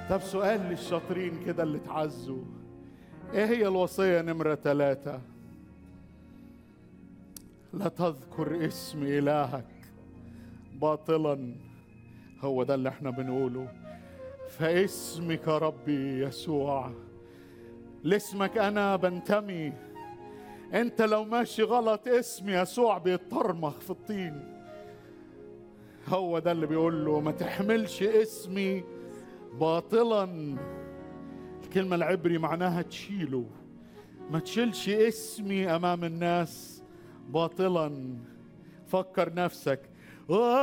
طب سؤال للشاطرين كده اللي اتعزوا ايه هي الوصية نمرة ثلاثة لا تذكر اسم إلهك باطلا هو ده اللي احنا بنقوله فاسمك ربي يسوع لاسمك أنا بنتمي انت لو ماشي غلط اسم يسوع بيتطرمخ في الطين هو ده اللي بيقول له ما تحملش اسمي باطلا الكلمة العبري معناها تشيله ما تشيلش اسمي أمام الناس باطلا فكر نفسك